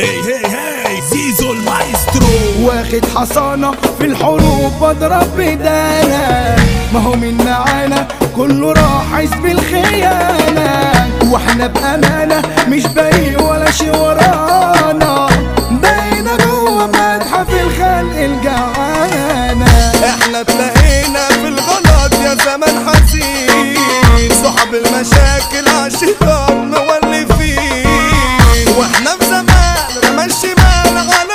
هي هي هي زيزو المايسترو واخد حصانة في الحروب بضرب بدانا ما هو من معانا كله راح حزب الخيانة واحنا بأمانة مش باقي ولا شي ورانا بقينا جوه متحف الخلق الجعانة احنا تلاقينا في الغلط يا زمن حزين صحاب المشاكل عالشيطان مولفين واحنا في زمان رمى الشمال على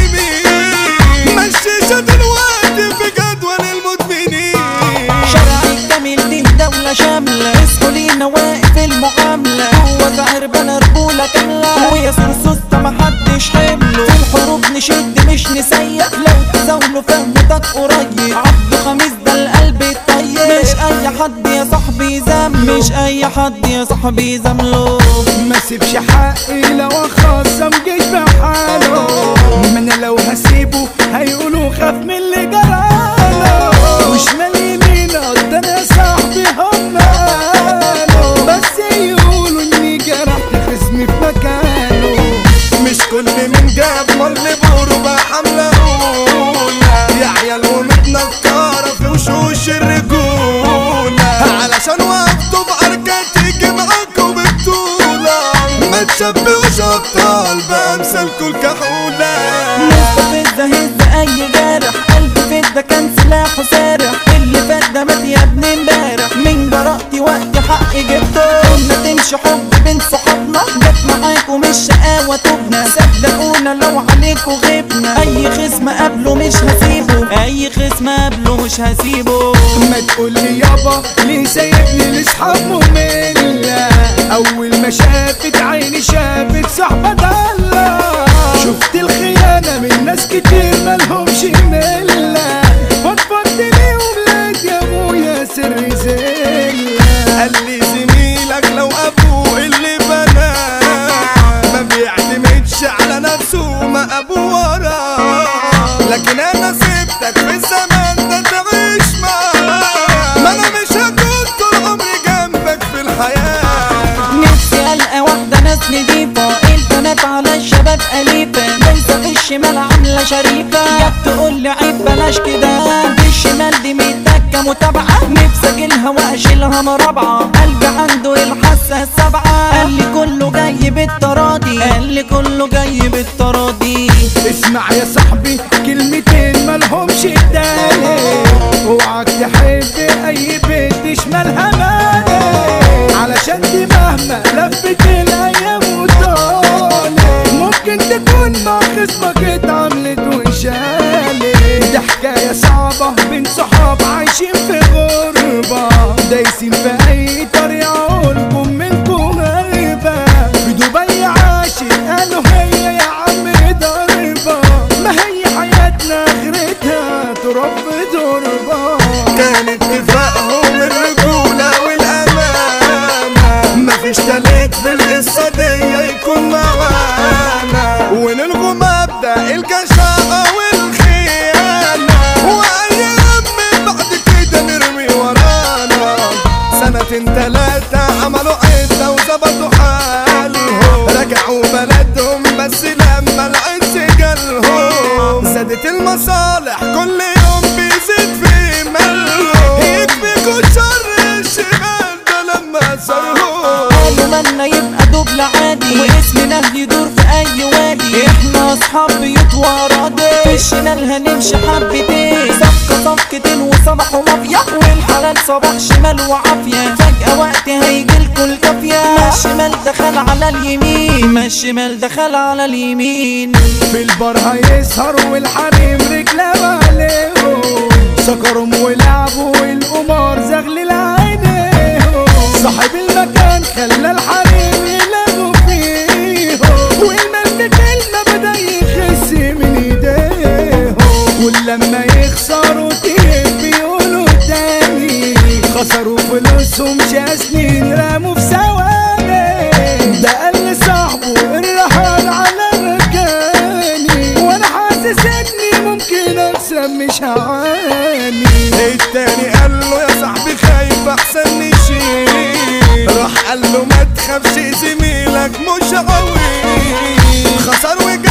اليمين مشيشة دلوقتي في جدول المدمنين شرع الجميل دي دولة شاملة اسمه لينا واقف المعاملة هو زهر بلا رجولة كاملة ويا سوسوسة محدش حمله في الحروب نشد مش نسيح لو تزاولوا فهمتك قريب عبد خميس ده القلب الطيب مش اي حد يا صاحبي يزامله مش اي حد يا صاحبي يزامله ما سيبش حقي لو اخصم جيش بحاله ما انا لو هسيبه هيقولوا خاف من اللي جراله وشمال يمين ده انا صاحبي هم قالوا بس يقولوا اني جرحت خصمي في مكانه مش كل من جاب مر بورو بقى حملة أولى يا عيال ومتنكرة في وشوش الرجولة علشان وقفتوا بعركة تيجي معاكوا ببطولة ما تشبهوش أبطال بأمثالكوا الكحولة مستفز هز اي جارح قلبي فدا كان سلاحه سارح اللي فات ده مات يا ابن امبارح من جرأتي وقت حقي جبته كنا تمشي حب بين صحابنا جت معاكوا مش شقاوة تبنا صدقونا لو عليكوا غبنا اي خصم قبله مش هسيبه اي خصم قبله مش هسيبه ما تقولي يابا ليه سايبني لاصحاب مملة اول ما شافت عيني شافت صاحبة دلة شفت الخيانة من ناس كتير مالهمش ملة فضفضت ليهم لقيت يا ابويا سر زلة قال لي زميلك لو ابوه اللي بنى ما بيعتمدش على نفسه ما ابوه وراه لكن انا سبتك في الزمان ده تعيش معاه ما انا مش هكون طول عمري جنبك في الحياه نفسي القى واحدة ناس نضيفة البنات على الشباب أليفة بنسى في الشمال عاملة شريفة يا تقول لي عيب بلاش كده في الشمال دي متكة متابعة نفسي اجيلها واشيلها مرابعة قلبي عنده الحاسة السبعة قال لي كله جاي بالتراضي قال لي كله جاي بالتراضي اسمع يا صاحبي كلمتين مالهمش تاني اوعك تحب اي بنت شمالها مالي علشان دي مهما لفت الايام وطالت ممكن تكون مع خصمك اتعملت وانشالت ده حكايه صعبه بين صحاب عايشين في غربه دايسين في اي طريقه عقولكم منكم غريبه في دبي عاشت قالوا هي يا عم ضربه ما هي حياتنا اخرتها تراب في تربه كان اتفاقهم الرجولة والأمانة مفيش تالت في القصة دي يكون معانا ونلغوا مبدأ الجشاعة والخيانة وأيام من بعد كده نرمي ورانا سنتين تلاتة عملوا عدة وظبطوا حالهم رجعوا بلدهم بس لما العز جالهم زادت المصالح كل يوم بيزيد في مالهم يكفيكوا شر الشمال ده لما صارهم قالوا مالنا يبقى دبل عادي واسمنا يدور في اي وادي احنا اصحاب بيوت وراضي في الشمال هنمشي حبتين صفقة صفقتين وصباح ومافيا والحلال صباح شمال وعافية فجأة وقت هيجيلكوا الكافية ما الشمال دخل على اليمين ما الشمال دخل على اليمين في البار هيسهر والحريم رجلها عليهم سكرهم ولعبوا والقمار زغلل عينيهم صاحب المكان خلى الحريم يلغوا فيهم والمال كلمة بدا يخس من ايديهم ولما يخسروا تيم بيقولوا تاني خسروا فلوسهم شا سنين رموا في ثواني ده قال لصاحبه الرحال على مكاني وانا حاسس اني ممكن اكسب مش هعاني التاني قال له يا صاحبي خايف احسن نشيل راح قال له ما تخافش زميلك مش قوي خسر وجاب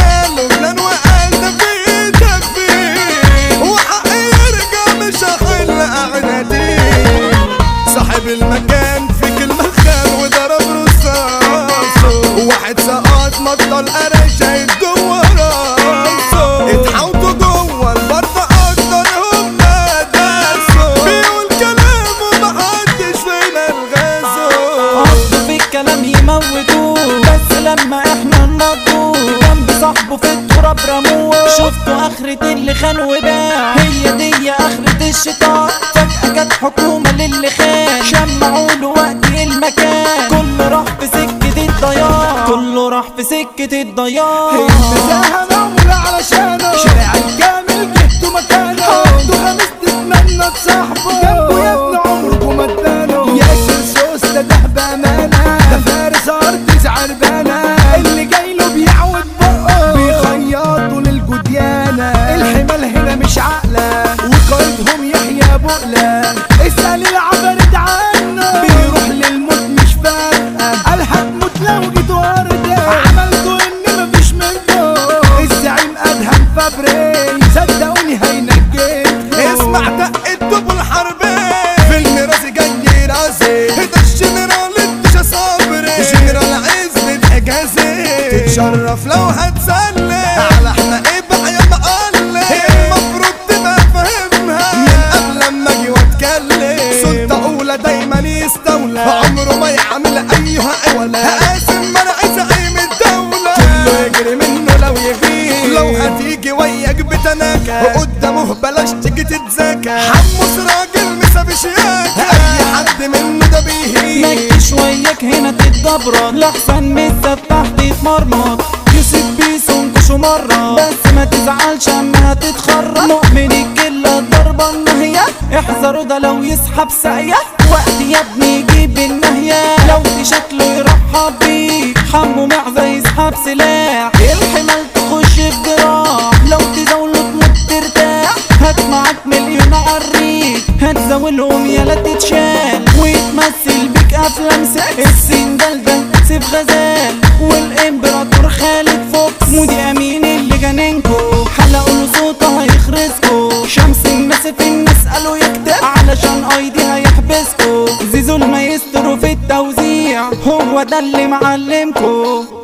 بالكلام يموتوه بس لما احنا ننضوه جنب صاحبه في التراب رموه شفتوا اخرة اللي خان وباع هي دي اخرة الشيطان فجأة جت حكومة للي خان شمعوا له وقت المكان كله راح في سكة الضياع كله راح في سكة الضياع انتزاهة معمولة علشانه شارع الكامل جبته مكانه عنده خمس تتمنى تصاحبه جنبه يا ابن عمركم ما تبانوا ياسر سوس ده ده بأمانة ده فارس أرض زعربانة اللي جاي له بيعود بقه بيخيطوا للجديانة الحمال هنا مش عاقلة وقائدهم يحيى بقلة اسأل العبرد عنه بيروح للموت مش فارقة قال هتموت لو جيت وردة عملتوا ان مفيش منه الزعيم ادهم فابري صدقوني هينجيكوا اسمع دق الدب الحربي فيلم راسي جاي راسي ده الجنرال الدشا صبري جنرال عزت حجازي تتشرف لو هتسلي على احنا ايه بقى يا مقلي المفروض تبقى فاهمها من قبل لما اجي واتكلم سلطة اولى دايما يستولى عمره ما يعمل ايها ولا قاسم منع زعيم الدولة كله يجري منه لو يغيب لو هتيجي وياك بتناكة وقدامه بلاش تيجي تتذاكى حمص راجل مسا بشياكة اي حد منه ده بيهيج مجد شويك هنا تتجبرك لحسن مسا تحت تتمرمط يوسف بيسو انكشوا مرة بس ما تزعلش اما هتتخرج مؤمن الكلة ضربة النهية احذروا ده لو يسحب ساقية وقت يا ابني يجيب النهية لو في شكله يرحب بيك حمو معزة يسحب سلاح الحمال تخش بجراح لو تزاوله تموت ترتاح هات معاك مليون عريك هتزاولهم يلا تتشال ويتمثل بيك افلام سكس السندال ده سيف غزال والامبراطور خالد فوكس مودي امين اللي جننكو حلقوا له صوته هيخرسكو شمس الناس في الناس قالوا يكتب علشان ايدي هيحبسكو زيزو المايسترو في التوزيع هو ده اللي معلمكو